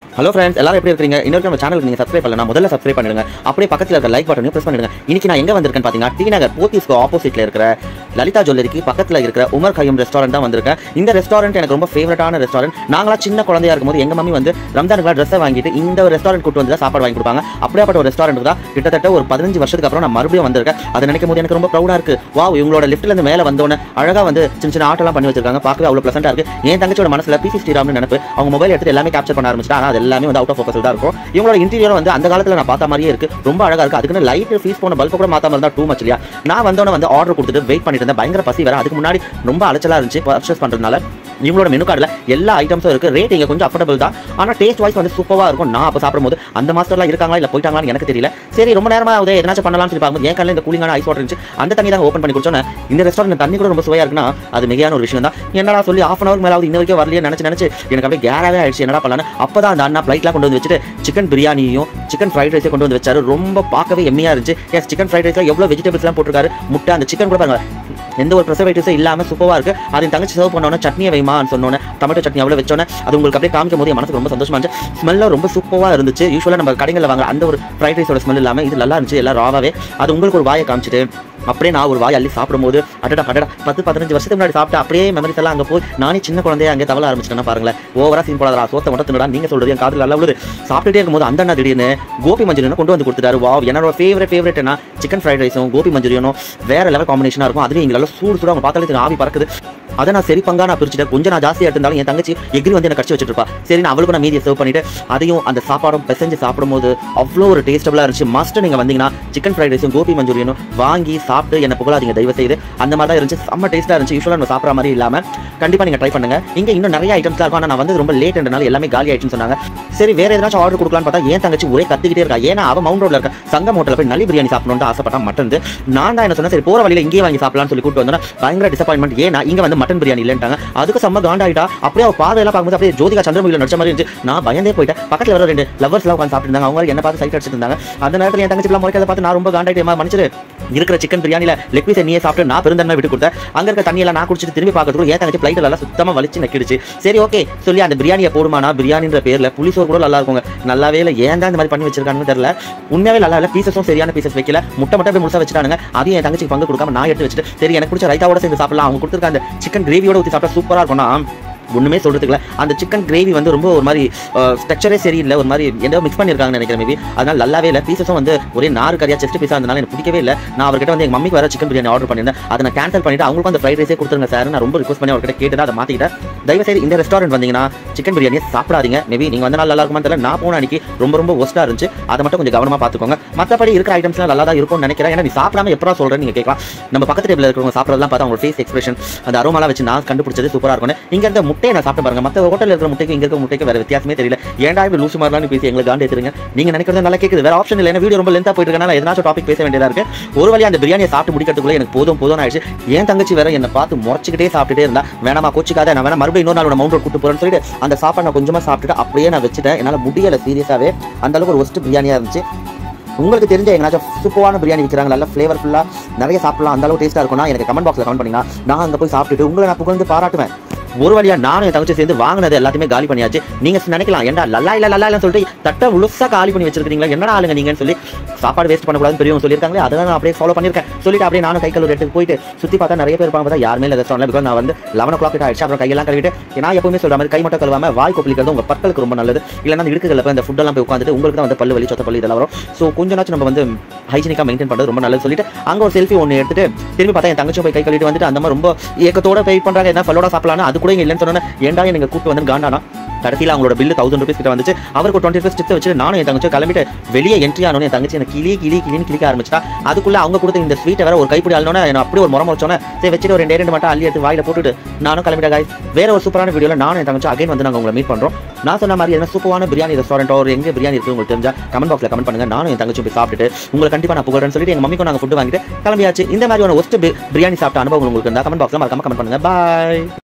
hello friends எல்லாரும் எப்படி இருக்கீங்க இன்னொரு நம்ம சேனலுக்கு நீங்கள் சப்ஸ்கிரைப் பண்ணலாம் முதல்ல சப்ஸ்கிரைப் பண்ணிடுங்க அப்படியே பக்கத்தில் இருக்க லைக் பட்டனையும் ப்ரெஸ் பண்ணிடுங்க இன்னைக்கு நான் எங்கே வந்திருக்கேன்னு பார்த்தீங்கன்னா டி நகர் போத்தீஸ்க்கு ஆப்போசிட்டில் இருக்கிற லலிதா ஜுவல்லரிக்கு பக்கத்தில் இருக்கிற உமர் கையம் ரெஸ்டாரண்ட் தான் வந்திருக்கேன் இந்த ரெஸ்டாரண்ட் எனக்கு ரொம்ப ஃபேவரட்டான ரெஸ்டாரண்ட் நாங்களாம் சின்ன குழந்தையா இருக்கும்போது எங்கள் மம்மி வந்து ரம்ஜானுக்கு ட்ரெஸ்ஸை வாங்கிட்டு இந்த ஒரு ரெஸ்டாரண்ட் கூட்டு வந்து தான் சாப்பாடு வாங்கி கொடுப்பாங்க அப்படியாப்பட்ட ஒரு ரெஸ்டாரண்ட் தான் கிட்டத்தட்ட ஒரு பதினஞ்சு வருஷத்துக்கு அப்புறம் நான் மறுபடியும் வந்திருக்கேன் அதை நினைக்கும் போது எனக்கு ரொம்ப ப்ரௌடாக இருக்கு வா இவங்களோட லிஃப்ட்ல இருந்து மேலே வந்தோன்னே அழகாக வந்து சின்ன சின்ன ஆட்டெல்லாம் பண்ணி வச்சிருக்காங்க பார்க்கவே அவ்வளோ ப்ளசண்டாக இருக்கு என் தங்கச்சியோட மனசில் பிசி ஸ்ரீராம்னு நினைப்பு அவங்க மொபைல் எடுத்து எல்லாமே கேப்சர் பண்ண ஆரம்பிச்சிட்டா ஆனால் அது எல்லாமே வந்து அவுட் ஆஃப் ஃபோக்கஸ் தான் இருக்கும் இவங்களோட இன்டீரியர் வந்து அந்த காலத்தில் நான் பார்த்த மாதிரியே இருக்கு ரொம்ப அழகா இருக்கு அதுக்குன்னு லைட் ஃபீஸ் போன பல்ப் கூட மாத்தாம இருந்தா டூ மச் இல்லையா நான் வந்தோன்னே வந்து ஆர்டர் கொடுத்துட்டு வெயிட் பண்ணிட்டு இருந்தேன் பயங்கர பசி வேற அதுக்கு முன்னாடி ரொம்ப அலைச்சலா இருந்துச்சு பர்ச்சேஸ் பண்றதுனால இவங்களோட மெனு கார்டில் எல்லா ஐட்டம்ஸும் இருக்கு ரேட் இங்கே கொஞ்சம் அஃபோர்டபுள் தான் ஆனால் டேஸ்ட் வைஸ் வந்து சூப்பராக இருக்கும் நான் அப்போ சாப்பிடும்போது அந்த மாஸ்டர்லாம் இருக்காங்களா இல்லை போயிட்டாங்களான்னு எனக்கு தெரியல சரி ரொம்ப நேரமாக ஆகுது எதனாச்சும் பண்ணலாம்னு சொல்லி பார்க்கும்போது என் கண்ணில் இந்த கூலிங்கான ஐஸ் வாட்டர் இருந்துச்சு அந்த தண்ணி தான் ஓப்பன் பண்ணி குடிச்சோன்னே இந்த ரெஸ்டாரண்ட் தண்ணி கூட ரொம்ப சுவையாக இருக்குன்னா அது மிகையான ஒரு விஷயம் தான் என்னடா சொல்லி ஆஃப் அன் அவர் மேலாவது இன்ன வரைக்கும் வரலையே நினச்சி நினச்சி எனக்கு அப்படியே கேராகவே ஆயிடுச்சு என்னடா பண்ணலான்னு அப்போ தான் அந்த அண்ணா ஃப்ளைட்லாம் கொண்டு வந்து வச்சுட்டு சிக்கன் பிரியாணியும் சிக்கன் ஃப்ரைட் ரைஸை கொண்டு வந்து வச்சாரு ரொம்ப பார்க்கவே எம்மியாக இருந்துச்சு எஸ் சிக்கன் ஃப்ரைட் ரைஸில் எவ்வளோ வெஜிடபிள்ஸ்லாம் போட்டிருக்காரு முட்டை அந்த சிக்கன் கூட பாருங்க எந்த ஒரு ப்ரெசர்வேட்டிவ்ஸும் இல்லாமல் சூப்பராக இருக்கு அது தங்கச்சி சர்வ் பண்ணோன்னே சட்னியை வைமான்னு சொன்னோன்னே டொமேட்டோ சட்னி அவ்வளோ வச்சோன்னே அது உங்களுக்கு அப்படியே காமிக்கும் போது என் மனசுக்கு ரொம்ப சந்தோஷமா இருந்துச்சு ஸ்மெல்லாம் ரொம்ப சூப்பராக இருந்துச்சு யூஸ்வலாக நம்ம கடைகளில் வாங்க அந்த ஒரு ஃப்ரைட் ரைஸோட ஸ்மெல் இல்லாமல் இது நல்லா இருந்துச்சு எல்லாம் ராவாவே அது உங்களுக்கு ஒரு வாயை காமிச்சிட்டு அப்படியே நான் ஒரு வாய் அள்ளி சாப்பிடும்போது அடடா அடடா பத்து பதினஞ்சு வருஷத்துக்கு முன்னாடி சாப்பிட்டு அப்படியே மெமரிஸ் எல்லாம் அங்கே போய் நானே சின்ன குழந்தைய அங்கே தவள ஆரம்பிச்சிட்டேன்னா பாருங்களேன் ஓவரா சீன் போடாதா சோத்த மட்டும் தின்னுடா நீங்க சொல்றது என் காதுல நல்லா விழுது சாப்பிட்டுட்டே இருக்கும்போது அந்த அண்ணா திடீர்னு கோபி மஞ்சூரியன் கொண்டு வந்து கொடுத்துட்டாரு வா என்னோட ஃபேவரட் ஃபேவரட் என்ன சிக்கன் ஃப்ரைட் ரைஸும் கோபி மஞ்சூரியனும் வேற லெவல் காம்பினேஷனாக இருக்கும் அதுவும் எங்களால் சூடு சூடாக அவங்க பார்த்தாலே தெரியும், ஆவி பறக்குது அதை நான் சரி பங்கா நான் பிரிச்சுட்டேன் கொஞ்சம் நான் ஜாஸ்தியாக இருந்தாலும் என் தங்கச்சி எக்ரி வந்து எனக்கு கடிச்சு வச்சுட்டு இருப்பா சரி நான் அவளுக்கு நான் மீதியை சர்வ் பண்ணிட்டு அதையும் அந்த சாப்பாடும் பிசைஞ்சு சாப்பிடும்போது அவ்வளோ ஒரு டேஸ்டபுளாக இருந்துச்சு மஸ்ட் நீங்கள் வந்தீங்கன்னா சிக்கன் ஃப்ரைட் ரைஸும் கோபி மஞ்சூரியனும் வாங்கி சாப்பிட்டு என்ன புகழாதீங்க தயவு செய்து அந்த மாதிரி தான் இருந்துச்சு செம்ம டேஸ்ட்டாக இருந்துச்சு யூஸ்வலாக நம்ம சாப்பிட்ற மாதிரி இல்லாமல் கண்டிப்பாக நீங்கள் ட்ரை பண்ணுங்க இங்கே இன்னும் நிறைய ஐட்டம்ஸ் இருக்கும் ஆனால் நான் வந்து ரொம்ப லேட்ன்றனால எல்லாமே காலி ஆயிடுச்சுன்னு சொன்னாங்க சரி வேற எதனாச்சும் ஆர்டர் கொடுக்கலான்னு பார்த்தா என் தங்கச்சி ஒரே கத்திக்கிட்டே இருக்கா ஏன்னா அவன் மவுண்ட் ரோட்ல இருக்க சங்கம் ஹோட்டலில் போய் நல்லி பிரியாணி சாப்பிடணும்னு ஆசைப்பட்டா மட்டன் நான் தான் என்ன சொன்னேன் சரி போற வழியில இங்கேயே வாங்கி சாப்பிடலாம்னு சொல்லி கூட்டு வந்தேன் பயங்கர டிசப்பாயின்மெண்ட் ஏன்னா இங்க வந்து மட்டன் பிரியாணி இல்லைன்ட்டாங்க அதுக்கு செம்ம காண்டாயிட்டா அப்படியே அவ பார்வையெல்லாம் பார்க்கும்போது அப்படியே ஜோதிகா சந்திரமுகில நடிச்ச மாதிரி இருந்துச்சு நான் பயந்தே போயிட்டேன் பக்கத்துல வர ரெண்டு லவர்ஸ்லாம் உட்காந்து சாப்பிட்டு இருந்தாங்க அவங்க என்ன பார்த்து சைட் அடிச்சிட்டு இருந்தாங்க அந்த நேரத்தில் என் தங்கச்சி முறைக்கிறத பார்த்து நான் ரொம்ப காண்டாயிட்டேன் மன்னிச்சிரு இருக்கிற சிக்கன் பிரியாணில லெக் பீஸை நீயே சாப்பிட்டு நான் பெருந்தன்மை விட்டு கொடுத்தேன் அங்க இருக்க தண்ணியெல்லாம் நான் குடிச்சிட்டு திரும்பி பார்க்கறதுக்கு என் தங்கச்சி பிளைட் எல்லாம் சுத்தமா வலிச்சு நக்கிடுச்சு சரி ஓகே சொல்லி அந்த பிரியாணியை போடுமானா பிரியாணின்ற பேர்ல புளிசோறு கூட நல்லா இருக்குங்க நல்லாவே இல்லை ஏன் தான் இந்த மாதிரி பண்ணி வச்சிருக்காங்கன்னு தெரியல உண்மையாவே நல்லா இல்லை பீசஸும் சரியான பீசஸ் வைக்கல முட்டை மட்டும் அப்படியே முழுசா வச்சுட்டானுங்க அதையும் என் தங்கச்சிக்கு பங்கு கொடுக்காம நான் எடுத்து வச்சுட்டு சரி எனக்கு பிடிச்ச ரைத்தாவோட சேர்ந்து சாப்பிடலாம் அவங்க கொடுத்துருக்க அந்த சிக்கன் கிரேவியோட ஊற்றி சாப்பிட்டா சூப்பரா இருக்கும்னா ஒண்ணுமே சொல்றதுக்குல அந்த சிக்கன் கிரேவி வந்து ரொம்ப ஒரு மாதிரி ஸ்ட்ரக்சரே சரியில்லை ஒரு மாதிரி ஏதோ மிக்ஸ் பண்ணியிருக்காங்கன்னு நினைக்கிறேன் மேபி அதனால நல்லாவே இல்லை பீசஸும் வந்து ஒரே நாறு கறியா செஸ்ட் பீஸாக இருந்தனால எனக்கு பிடிக்கவே இல்லை நான் அவர்கிட்ட வந்து எங்க மம்மிக்கு வேற சிக்கன் பிரியாணி ஆர்டர் பண்ணியிருந்தேன் அதை நான் கேன்சல் பண்ணிட்டு அவங்களுக்கும் அந்த ஃப்ரைட் ரைஸே கொடுத்துருங்க சார் நான் ரொம்ப ரிக்வஸ்ட் பண்ணி அவர்கிட்ட கேட்டு அதை மாத்திக்கிட்டேன் தயவு செய்து இந்த ரெஸ்டாரண்ட் வந்தீங்கன்னா சிக்கன் பிரியாணியை சாப்பிடாதீங்க மேபி நீங்க வந்த நாள் நல்லா இருக்குமா தெரியல நான் போன அன்னைக்கு ரொம்ப ரொம்ப ஒஸ்டா இருந்துச்சு அதை மட்டும் கொஞ்சம் கவனமா பார்த்துக்கோங்க மற்றபடி இருக்கிற ஐட்டம்ஸ்லாம் நல்லா தான் இருக்கும்னு நினைக்கிறேன் ஏன்னா நீ சாப்பிடாம எப்படா சொல்றேன்னு நீங்க கேட்கலாம் நம்ம பக்கத்து டேபிள் இருக்கிறவங்க சாப்பிட்றதெல்லாம் பார்த்தா அவங்க ஃபேஸ் எக்ஸ்பிரஷன் அந்த அரோமாலாம் வச்சு நான் கண்டுபிடிச்சது சூப்பரா இருக்கும் இங்க இருந்த முட்டையை நான் சாப்பிட்டு பாருங்க மற்ற ஹோட்டல் இருக்கிற முட்டைக்கு இங்க இருக்க முட்டைக்கு வேற வித்தியாசமே தெரியல ஏன்டா இப்படி லூசு மாதிரிலாம் பேசி எங்களுக்கு காண்டு எடுத்துருங்க நீங்க நினைக்கிறது நல்லா கேக்குது வேற ஆப்ஷன் இல்லை ஏன்னா வீடியோ ரொம்ப லென்த்தா போயிட்டு இருக்கனால எதனாச்சும் டாபிக் பேச வேண்டியதா இருக்கு ஒரு வழியா அந்த பிரியாணியை சாப்பிட்டு முடிக்கிறதுக்குள்ள எனக்கு போதும் போதும் ஆயிடுச்சு என் தங்கச்சி வேற என்னை பார்த்து முறைச்சிக்கிட்டே சாப்பிட்டுட்டே இருந்தா வேணாமா கோச்சிக்காத நான் வேணா மறுபடியும் இன்னொரு நாளோட மவுண்ட் ரோட் கூட்டு போறேன்னு சொல்லிட்டு அந்த சாப்பாடு நான் கொஞ்சமா சாப்பிட்டுட்டு அப்படியே நான் வச்சுட்டேன் என்னால முடியல சீரியஸாவே அந்த அளவுக்கு ஒரு ஒஸ்ட் பிரியாணியா இருந்துச்சு உங்களுக்கு தெரிஞ்ச எங்கனாச்சும் சூப்பரான பிரியாணி விற்கிறாங்க நல்ல ஃப்ளேவர்ஃபுல்லாக நிறைய சாப்பிடலாம் அந்த அளவு டேஸ்ட்டாக இருக்கும்னா எனக்கு கமெண்ட் பாக்ஸில் கமெண்ட் பண்ணீங்கன்னா நான் அங்கே போய் சாப்பிட்டுட்டு உங்களை நான் புகழ்ந்து பாராட்டுவேன் ஒரு வழியா நானும் என் தங்கச்சி சேர்ந்து வாங்கினது எல்லாத்தையுமே காலி பண்ணியாச்சு நீங்க நினைக்கலாம் ஏன்டா லல்லா இல்ல லல்லா இல்லன்னு சொல்லிட்டு தட்டை முழுசா காலி பண்ணி வச்சிருக்கீங்களா என்னடா ஆளுங்க நீங்கன்னு சொல்லி சாப்பாடு வேஸ்ட் பண்ணக்கூடாதுன்னு பெரியவங்க சொல்லியிருக்காங்களே அதெல்லாம் நான் அப்படியே ஃபாலோ பண்ணியிருக்கேன் சொல்லிட்டு அப்படியே நானும் கை கல்லூரி எடுத்து போயிட்டு சுத்தி பார்த்தா நிறைய பேர் இருப்பாங்க பார்த்தா யாருமே இல்லை ரெஸ்டாரண்ட்ல பிகாஸ் நான் வந்து லெவன் ஓ கிளாக் ஆயிடுச்சு அப்புறம் கையெல்லாம் கழுவிட்டு நான் எப்பவுமே சொல்ற மாதிரி கை மட்டும் கழுவாம வாய் கொப்பளிக்கிறது உங்க பற்களுக்கு ரொம்ப நல்லது இல்லைன்னா அந்த இடுக்குகள் போய் அந்த ஃபுட்டெல்லாம் போய் உட்காந்துட்டு உங்களுக்கு தான் வந்து பல்லு வலி சொத்த பல்லு இதெல்லாம் வரும் ஸோ கொஞ்ச நாச்சும் நம்ம வந்து ஹைஜீனிக்காக மெயின்டைன் பண்ணுறது ரொம்ப நல்லது சொல்லிட்டு அங்கே ஒரு செல்ஃபி ஒன்று எடுத்துட்டு திரும்பி பார்த்தா என் தங்கச்சி போய் கை கழுவிட்டு வந்துட்டு அந்த மாதிரி ரொம்ப ஏக்கத்தோட வெயிட் பண்றாங்க என்ன ஃபல்லோட சாப்பிடலாம் அது கூட இங்க இல்லைன்னு சொன்னேன் ஏன்டா எனக்கு கூட்டு வந்து காண்டானா கடைசியில் அவங்களோட பில்லு தௌசண்ட் ருபீஸ் கிட்ட வந்துச்சு அவருக்கு டுவெண்ட்டி ஃபஸ்ட் டிப்ஸ் வச்சு நானும் என் தங்கச்சி கிளம்பிட்டு வெளியே என்ட்ரி ஆனோன்னு என் தங்கச்சி எனக்கு கிளி கிளி கிளின்னு கிளிக்க ஆரம்பிச்சிட்டா அதுக்குள்ள அவங்க கொடுத்த இந்த ஸ்வீட்டை வேற ஒரு கைப்பிடி அள்ளனோட நான் அப்படியே ஒரு முறை முறைச்சோன்னே சரி வச்சுட்டு ஒரு ரெண்டு ரெண்டு மட்டும் அள்ளி எடுத்து வாயில போட்டுட்டு நானும் கிளம்பிட்டேன் guys வேற ஒரு சூப்பரான வீடியோல நானும் என் தங்கச்சி அகைன் வந்து நாங்கள் உங்களை மீட் பண்றோம் நான் சொன்ன மாதிரி என்ன சூப்பரான பிரியாணி ரெஸ்டாரண்ட் ஒரு எங்க பிரியாணி இருக்கு உங்களுக்கு தெரிஞ்சா கமெண்ட் பாக்ஸ்ல கமெண்ட் பண்ணுங்க நானும் என் தங்கச்சி போய் சாப்பிட்டுட்டு உங்களை கண்டிப்பா நான் புகழ்றேன்னு சொல்லிட்டு எங்க மம்மிக்கும் நாங்கள் ஃபுட் வாங்கிட்டு கிளம்பியாச்சு இந்த மாதிரியான ஒஸ்ட் பிரியாணி சாப்பிட்ட அனுபவம் உங்களுக்கு இருந்தா கமெண்ட் பாக்ஸ்ல மறக்காம கமெண்ட் பண்ணுங்க பாய்